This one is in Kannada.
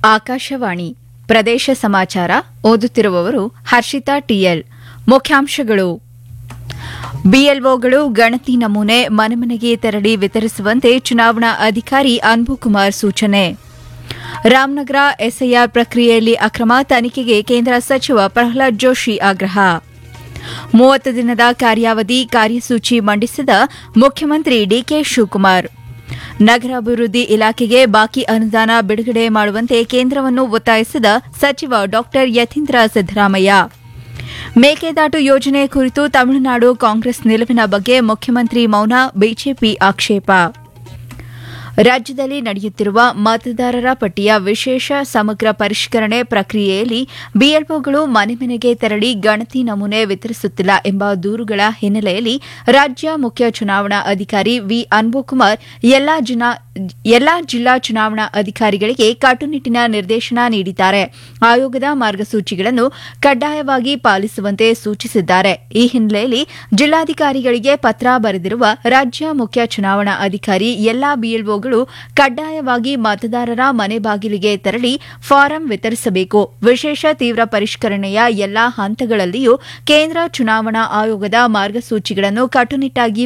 ಆಕಾಶವಾಣಿ ಪ್ರದೇಶ ಸಮಾಚಾರ ಓದುತ್ತಿರುವವರು ಹರ್ಷಿತಾ ಟಿಎಲ್ ಮುಖ್ಯಾಂಶಗಳು ಬಿಎಲ್ಒಗಳು ಗಣತಿ ನಮೂನೆ ಮನೆ ಮನೆಗೆ ತೆರಳಿ ವಿತರಿಸುವಂತೆ ಚುನಾವಣಾ ಅಧಿಕಾರಿ ಅನ್ಬುಕುಮಾರ್ ಸೂಚನೆ ರಾಮನಗರ ಎಸ್ಐಆರ್ ಪ್ರಕ್ರಿಯೆಯಲ್ಲಿ ಅಕ್ರಮ ತನಿಖೆಗೆ ಕೇಂದ್ರ ಸಚಿವ ಪ್ರಹ್ಲಾದ್ ಜೋಶಿ ಆಗ್ರಹ ಮೂವತ್ತು ದಿನದ ಕಾರ್ಯಾವಧಿ ಕಾರ್ಯಸೂಚಿ ಮಂಡಿಸಿದ ಮುಖ್ಯಮಂತ್ರಿ ಡಿಕೆ ಶಿವಕುಮಾರ್ ನಗರಾಭಿವೃದ್ಧಿ ಇಲಾಖೆಗೆ ಬಾಕಿ ಅನುದಾನ ಬಿಡುಗಡೆ ಮಾಡುವಂತೆ ಕೇಂದ್ರವನ್ನು ಒತ್ತಾಯಿಸಿದ ಸಚಿವ ಡಾ ಯತೀಂದ್ರ ಸಿದ್ದರಾಮಯ್ಯ ಮೇಕೆದಾಟು ಯೋಜನೆ ಕುರಿತು ತಮಿಳುನಾಡು ಕಾಂಗ್ರೆಸ್ ನಿಲುವಿನ ಬಗ್ಗೆ ಮುಖ್ಯಮಂತ್ರಿ ಮೌನ ಬಿಜೆಪಿ ಆಕ್ಷೇಪ ರಾಜ್ಯದಲ್ಲಿ ನಡೆಯುತ್ತಿರುವ ಮತದಾರರ ಪಟ್ಟಿಯ ವಿಶೇಷ ಸಮಗ್ರ ಪರಿಷ್ಕರಣೆ ಪ್ರಕ್ರಿಯೆಯಲ್ಲಿ ಬಿಎಲ್ಒಗಳು ಮನೆ ಮನೆಗೆ ತೆರಳಿ ಗಣತಿ ನಮೂನೆ ವಿತರಿಸುತ್ತಿಲ್ಲ ಎಂಬ ದೂರುಗಳ ಹಿನ್ನೆಲೆಯಲ್ಲಿ ರಾಜ್ಯ ಮುಖ್ಯ ಚುನಾವಣಾ ಅಧಿಕಾರಿ ವಿ ಅನ್ಬುಕುಮಾರ್ ಎಲ್ಲಾ ಜಿಲ್ಲಾ ಚುನಾವಣಾ ಅಧಿಕಾರಿಗಳಿಗೆ ಕಟ್ಟುನಿಟ್ಟಿನ ನಿರ್ದೇಶನ ನೀಡಿದ್ದಾರೆ ಆಯೋಗದ ಮಾರ್ಗಸೂಚಿಗಳನ್ನು ಕಡ್ಡಾಯವಾಗಿ ಪಾಲಿಸುವಂತೆ ಸೂಚಿಸಿದ್ದಾರೆ ಈ ಹಿನ್ನೆಲೆಯಲ್ಲಿ ಜಿಲ್ಲಾಧಿಕಾರಿಗಳಿಗೆ ಪತ್ರ ಬರೆದಿರುವ ರಾಜ್ಯ ಮುಖ್ಯ ಚುನಾವಣಾ ಅಧಿಕಾರಿ ಎಲ್ಲಾ ಬಿಎಲ್ಒ ಕಡ್ಡಾಯವಾಗಿ ಮತದಾರರ ಮನೆ ಬಾಗಿಲಿಗೆ ತೆರಳಿ ಫಾರಂ ವಿತರಿಸಬೇಕು ವಿಶೇಷ ತೀವ್ರ ಪರಿಷ್ಕರಣೆಯ ಎಲ್ಲಾ ಹಂತಗಳಲ್ಲಿಯೂ ಕೇಂದ್ರ ಚುನಾವಣಾ ಆಯೋಗದ ಮಾರ್ಗಸೂಚಿಗಳನ್ನು ಕಟ್ಟುನಿಟ್ಟಾಗಿ